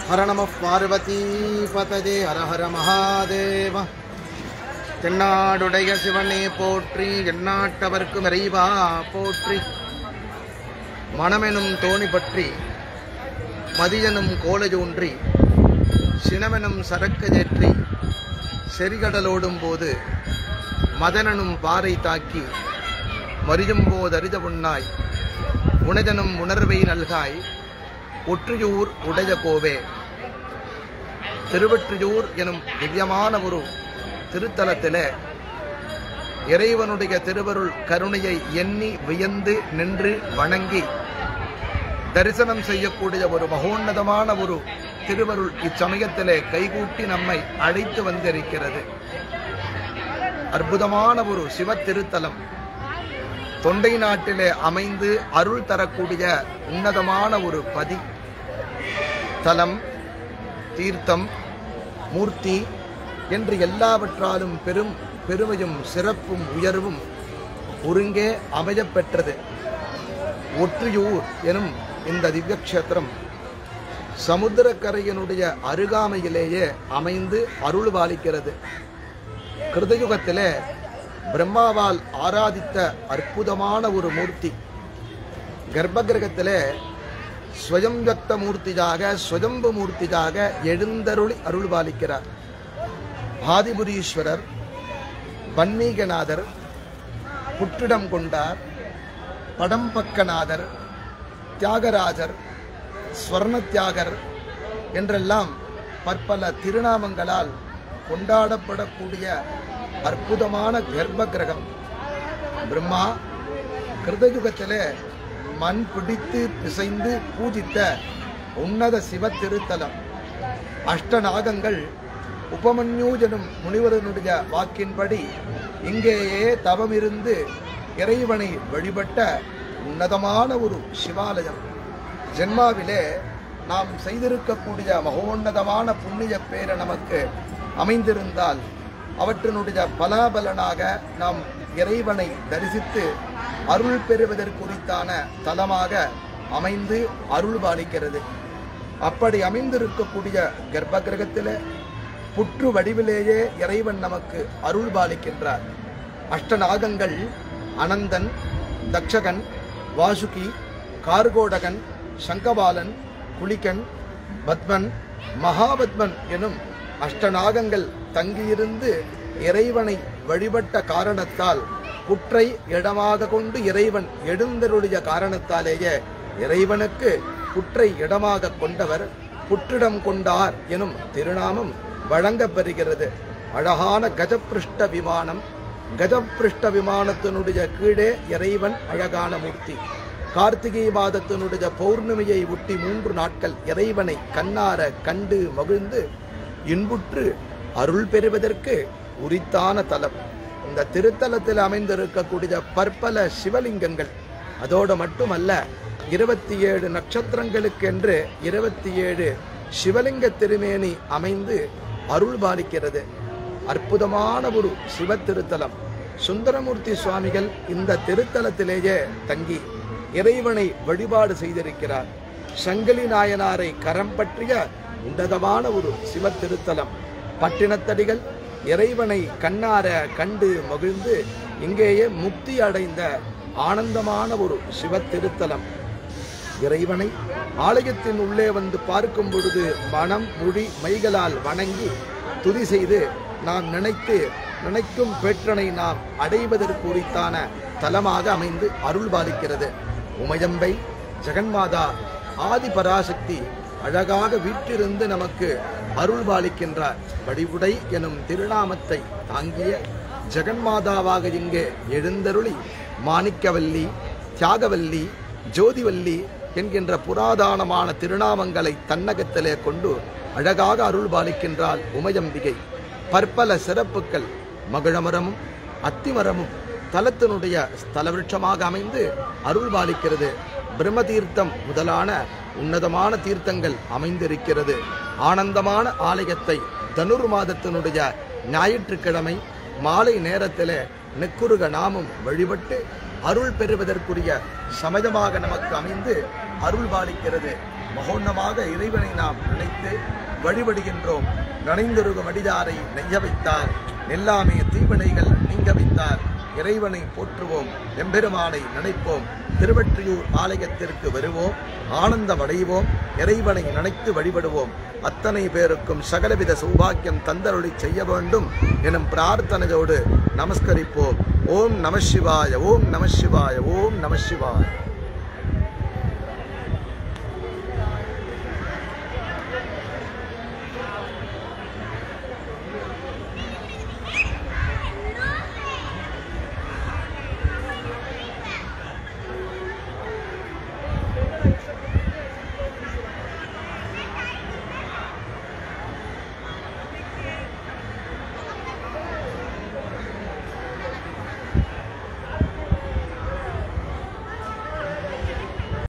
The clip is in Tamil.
ஹர நம பார்வதி பததே ஹர ஹர மகாதேவ தென்னாடுடைய சிவனே போற்றி எந்நாட்டவர்க்கும் இறைவா போற்றி மனமெனும் தோணி பற்றி மதியனும் கோலையூன்றி சினமெனும் சரக்கதேற்றி செறிகடலோடும் போது மதனனும் பாறை தாக்கி மறியும்போதறித உண்ணாய் உணதனும் உணர்வை நல்காய் ஒற்றியூர் உடைய கோவே திருவற்றியூர் எனும் திவ்யமான ஒரு திருத்தலத்திலே இறைவனுடைய திருவருள் கருணையை எண்ணி வியந்து நின்று வணங்கி தரிசனம் செய்யக்கூடிய ஒரு மகோன்னதமான ஒரு திருவருள் இச்சமயத்திலே கைகூட்டி நம்மை அழைத்து வந்திருக்கிறது அற்புதமான ஒரு சிவ திருத்தலம் தொண்டை நாட்டிலே அமைந்து அருள் தரக்கூடிய உன்னதமான ஒரு பதி தலம் தீர்த்தம் மூர்த்தி என்று எல்லாவற்றாலும் பெரும் பெருமையும் சிறப்பும் உயர்வும் ஒருங்கே அமையப் பெற்றது ஒற்றியூர் எனும் இந்த திவ்யக்ஷேத்திரம் சமுத்திரக்கரையினுடைய அருகாமையிலேயே அமைந்து அருள் பாலிக்கிறது கிருதயுகத்திலே பிரம்மாவால் ஆராதித்த அற்புதமான ஒரு மூர்த்தி கர்ப்பகிரகத்திலே ஸ்வயம் வியக்த மூர்த்தியாக ஸ்வயம்பு மூர்த்தியாக எழுந்தருளி அருள் பாலிக்கிறார் ஆதிபுரீஸ்வரர் வன்மீகநாதர் புற்றிடம் கொண்டார் படம்பக்கநாதர் தியாகராஜர் ஸ்வர்ண தியாகர் என்றெல்லாம் பற்பல திருநாமங்களால் கொண்டாடப்படக்கூடிய அற்புதமான கர்ப்ப கிரகம் பிரம்மா கிருதயுகத்திலே மண் பிடித்து பிசைந்து பூஜித்த உன்னத சிவ திருத்தலம் அஷ்டநாகங்கள் உபமன்யு எனும் முனிவரனுடைய வாக்கின்படி இங்கேயே தவமிருந்து இறைவனை வழிபட்ட உன்னதமான ஒரு சிவாலயம் ஜென்மாவிலே நாம் செய்திருக்கக்கூடிய மகோன்னதமான புண்ணிய பேரை நமக்கு அமைந்திருந்தால் அவற்றினுடைய பலாபலனாக நாம் இறைவனை தரிசித்து அருள் பெறுவதற்குறித்தான தலமாக அமைந்து அருள் பாலிக்கிறது அப்படி அமைந்திருக்கக்கூடிய கர்ப்ப கிரகத்தில் புற்று வடிவிலேயே இறைவன் நமக்கு அருள் பாலிக்கின்றார் அஷ்டநாகங்கள் அனந்தன் தக்ஷகன் வாசுகி கார்கோடகன் சங்கபாலன் குளிகன் பத்மன் மகாபத்மன் எனும் அஷ்டநாகங்கள் தங்கியிருந்து இறைவனை வழிபட்ட காரணத்தால் புற்றை இடமாக கொண்டு இறைவன் எழுந்தருடைய காரணத்தாலேயே இறைவனுக்கு புற்றை இடமாக கொண்டவர் புற்றிடம் கொண்டார் எனும் திருநாமம் வழங்கப்பெறுகிறது அழகான கஜப்பிருஷ்ட விமானம் கஜப்பிருஷ்ட விமானத்தினுடைய கீழே இறைவன் அழகான மூர்த்தி கார்த்திகை மாதத்தினுடைய பௌர்ணமியை ஒட்டி மூன்று நாட்கள் இறைவனை கண்ணார கண்டு மகிழ்ந்து இன்புற்று அருள் பெறுவதற்கு உரித்தான தலம் இந்த திருத்தலத்தில் அமைந்திருக்கக்கூடிய பற்பல சிவலிங்கங்கள் அதோடு மட்டுமல்ல இருபத்தி ஏழு நட்சத்திரங்களுக்கென்று இருபத்தி ஏழு சிவலிங்க திருமேனி அமைந்து அருள் பாலிக்கிறது அற்புதமான ஒரு சிவ திருத்தலம் சுந்தரமூர்த்தி சுவாமிகள் இந்த திருத்தலத்திலேயே தங்கி இறைவனை வழிபாடு செய்திருக்கிறார் சங்கிலி நாயனாரை கரம் பற்றிய உன்னதமான ஒரு சிவ திருத்தலம் பட்டினத்தடிகள் இறைவனை கண்ணார கண்டு மகிழ்ந்து இங்கேயே முக்தி அடைந்த ஆனந்தமான ஒரு சிவ திருத்தலம் இறைவனை ஆலயத்தின் உள்ளே வந்து பார்க்கும் பொழுது மனம் மொழி மைகளால் வணங்கி துதி செய்து நாம் நினைத்து நினைக்கும் பேற்றனை நாம் அடைவதற்கு உரித்தான தலமாக அமைந்து அருள் பாலிக்கிறது உமையம்பை ஜெகன்மாதா ஆதி பராசக்தி அழகாக வீற்றிருந்து நமக்கு அருள் பாலிக்கின்றார் வடிவுடை எனும் திருநாமத்தை தாங்கிய ஜெகன்மாதாவாக இங்கே எழுந்தருளி மாணிக்கவல்லி தியாகவல்லி ஜோதிவல்லி என்கின்ற புராதானமான திருநாமங்களை தன்னகத்திலே கொண்டு அழகாக அருள் பாலிக்கின்றாள் உமையம்பிகை பற்பல சிறப்புகள் மகிழமரமும் அத்திமரமும் தலத்தினுடைய ஸ்தலவிருட்சமாக அமைந்து அருள் பாலிக்கிறது பிரம்ம தீர்த்தம் முதலான உன்னதமான தீர்த்தங்கள் அமைந்திருக்கிறது ஆனந்தமான ஆலயத்தை தனுர் மாதத்தினுடைய ஞாயிற்றுக்கிழமை மாலை நேரத்தில் நெக்குருக நாமும் வழிபட்டு அருள் பெறுவதற்குரிய சமயமாக நமக்கு அமைந்து அருள் பாலிக்கிறது மகோன்னமாக இறைவனை நாம் நினைத்து வழிபடுகின்றோம் நனைந்தொருகும் அடிதாரை நெய்ய வைத்தார் எல்லாமே தீவினைகள் நீங்க வைத்தார் இறைவனை போற்றுவோம் எம்பெருமானை நினைப்போம் திருவற்றியூர் ஆலயத்திற்கு வருவோம் ஆனந்தம் அடைவோம் இறைவனை நினைத்து வழிபடுவோம் அத்தனை பேருக்கும் சகலவித சௌபாக்கியம் தந்தருளி செய்ய வேண்டும் எனும் பிரார்த்தனையோடு நமஸ்கரிப்போம் ஓம் நம சிவாய ஓம் நம சிவாய ஓம் நம சிவாய